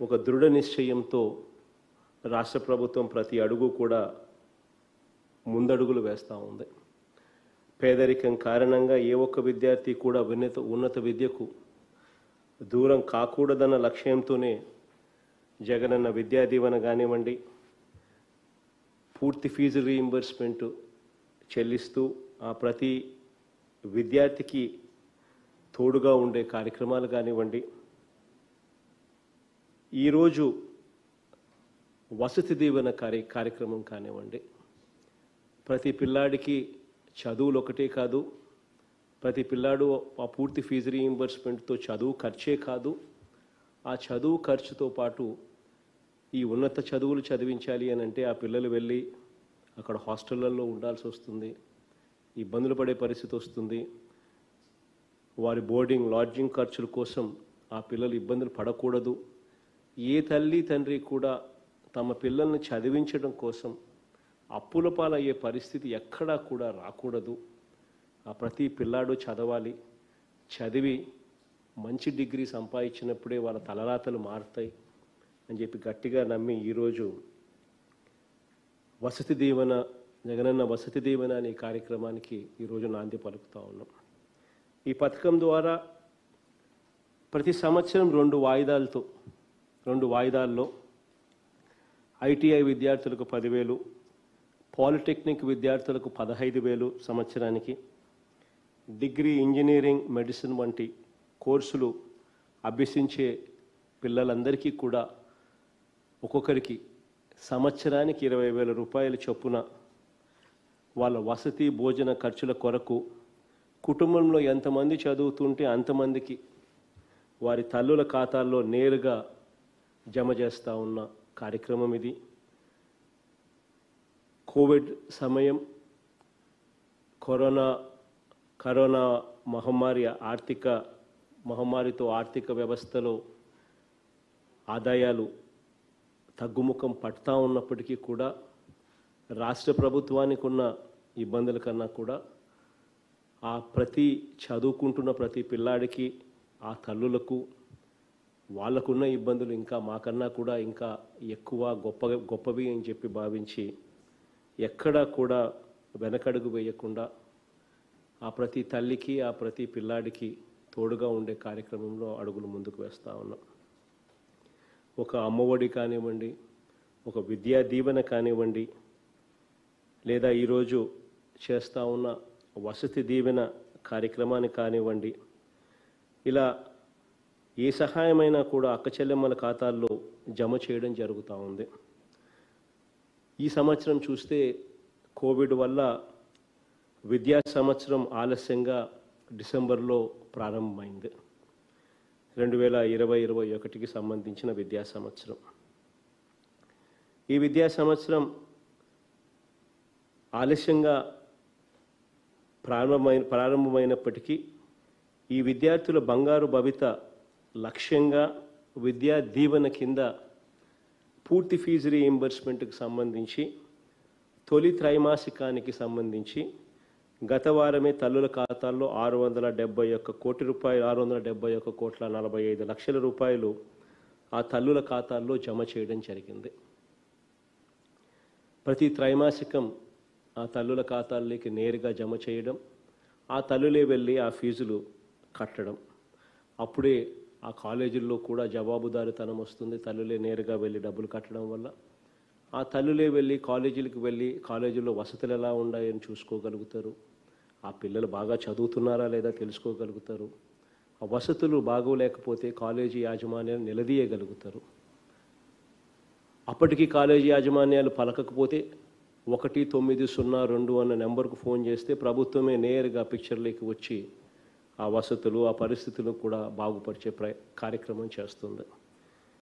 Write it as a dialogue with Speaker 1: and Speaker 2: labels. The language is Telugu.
Speaker 1: ఒక దృఢ నిశ్చయంతో రాష్ట్ర ప్రభుత్వం ప్రతి అడుగు కూడా ముందడుగులు వేస్తూ ఉంది పేదరికం కారణంగా ఏ ఒక్క విద్యార్థి కూడా ఉన్నత ఉన్నత విద్యకు దూరం కాకూడదన్న లక్ష్యంతోనే జగనన్న విద్యా దీవెన కానివ్వండి పూర్తి ఫీజు రీయింబర్స్మెంట్ చెల్లిస్తూ ఆ ప్రతి విద్యార్థికి తోడుగా ఉండే కార్యక్రమాలు కానివ్వండి ఈరోజు వసతి దీవెన కార్య కార్యక్రమం కానివ్వండి ప్రతి పిల్లాడికి చదువులు ఒకటే కాదు ప్రతి పిల్లాడు ఆ పూర్తి ఫీజు రీయింబర్స్మెంట్తో చదువు ఖర్చే కాదు ఆ చదువు ఖర్చుతో పాటు ఈ ఉన్నత చదువులు చదివించాలి అని అంటే ఆ పిల్లలు వెళ్ళి అక్కడ హాస్టళ్లలో ఉండాల్సి వస్తుంది ఇబ్బందులు పడే పరిస్థితి వస్తుంది వారి బోర్డింగ్ లాడ్జింగ్ ఖర్చుల కోసం ఆ పిల్లలు ఇబ్బందులు పడకూడదు ఏ తల్లి తండ్రి కూడా తమ పిల్లల్ని చదివించడం కోసం అప్పుల పాలయ్యే పరిస్థితి ఎక్కడా కూడా రాకూడదు ఆ ప్రతి పిల్లాడు చదవాలి చదివి మంచి డిగ్రీ సంపాదించినప్పుడే వాళ్ళ తలరాతలు మారుతాయి అని చెప్పి గట్టిగా నమ్మి ఈరోజు వసతి దీవెన జగనన్న వసతి దీవెన అనే కార్యక్రమానికి ఈరోజు నాంది పలుకుతా ఉన్నాం ఈ పథకం ద్వారా ప్రతి సంవత్సరం రెండు వాయిదాలతో రెండు వాయిదాల్లో ఐటీఐ విద్యార్థులకు పదివేలు పాలిటెక్నిక్ విద్యార్థులకు పదహైదు వేలు సంవత్సరానికి డిగ్రీ ఇంజనీరింగ్ మెడిసిన్ వంటి కోర్సులు అభ్యసించే పిల్లలందరికీ కూడా ఒక్కొక్కరికి సంవత్సరానికి ఇరవై వేల రూపాయల చొప్పున వాళ్ళ వసతి భోజన ఖర్చుల కొరకు కుటుంబంలో ఎంతమంది చదువుతుంటే అంతమందికి వారి తల్లుల ఖాతాల్లో నేరుగా జమ చేస్తూ ఉన్న కార్యక్రమం ఇది కోవిడ్ సమయం కరోనా కరోనా మహమ్మారి ఆర్థిక మహమ్మారితో ఆర్థిక వ్యవస్థలో ఆదాయాలు తగ్గుముఖం పడతా ఉన్నప్పటికీ కూడా రాష్ట్ర ప్రభుత్వానికి ఉన్న ఇబ్బందుల కన్నా కూడా ఆ ప్రతి చదువుకుంటున్న ప్రతి పిల్లాడికి ఆ తల్లులకు వాళ్ళకున్న ఇబ్బందులు ఇంకా మాకన్నా కూడా ఇంకా ఎక్కువ గొప్ప గొప్పవి అని చెప్పి భావించి ఎక్కడా కూడా వెనకడుగు వేయకుండా ఆ ప్రతి తల్లికి ఆ ప్రతి పిల్లాడికి తోడుగా ఉండే కార్యక్రమంలో అడుగులు ముందుకు వేస్తూ ఉన్నాం ఒక అమ్మఒడి కానివ్వండి ఒక విద్యా దీవెన కానివ్వండి లేదా ఈరోజు చేస్తూ ఉన్న వసతి దీవెన కార్యక్రమాన్ని కానివ్వండి ఇలా ఏ సహాయమైనా కూడా అక్క చెల్లెమ్మల ఖాతాల్లో జమ చేయడం జరుగుతూ ఉంది ఈ సంవత్సరం చూస్తే కోవిడ్ వల్ల విద్యా సంవత్సరం ఆలస్యంగా డిసెంబర్లో ప్రారంభమైంది రెండు వేల ఇరవై ఇరవై ఒకటికి సంబంధించిన విద్యా సంవత్సరం ఈ విద్యా సంవత్సరం ఆలస్యంగా ప్రారంభమైన ప్రారంభమైనప్పటికీ ఈ విద్యార్థుల బంగారు భవిత లక్ష్యంగా విద్యా దీవెన కింద పూర్తి ఫీజు రీయింబర్స్మెంట్కి సంబంధించి తొలి త్రైమాసికానికి సంబంధించి గత వారమే తల్లుల ఖాతాల్లో ఆరు వందల డెబ్బై ఒక్క కోటి రూపాయలు ఆరు వందల డెబ్బై ఒక్క కోట్ల నలభై ఐదు లక్షల రూపాయలు ఆ తల్లుల ఖాతాల్లో జమ చేయడం జరిగింది ప్రతి త్రైమాసికం ఆ తల్లుల ఖాతాల్లోకి నేరుగా జమ చేయడం ఆ తల్లులే వెళ్ళి ఆ ఫీజులు కట్టడం అప్పుడే ఆ కాలేజీల్లో కూడా జవాబుదారితనం వస్తుంది తల్లులే నేరుగా వెళ్ళి డబ్బులు కట్టడం వల్ల ఆ తల్లులే వెళ్ళి కాలేజీలకు వెళ్ళి కాలేజీల్లో వసతులు ఎలా ఉన్నాయని చూసుకోగలుగుతారు ఆ పిల్లలు బాగా చదువుతున్నారా లేదా తెలుసుకోగలుగుతారు ఆ వసతులు బాగోలేకపోతే కాలేజీ యాజమాన్యాలు నిలదీయగలుగుతారు అప్పటికి కాలేజీ యాజమాన్యాలు పలకకపోతే ఒకటి తొమ్మిది సున్నా రెండు అన్న నెంబర్కు ఫోన్ చేస్తే ప్రభుత్వమే నేరుగా పిక్చర్లోకి వచ్చి ఆ వసతులు ఆ పరిస్థితులను కూడా బాగుపరిచే ప్ర కార్యక్రమం చేస్తుంది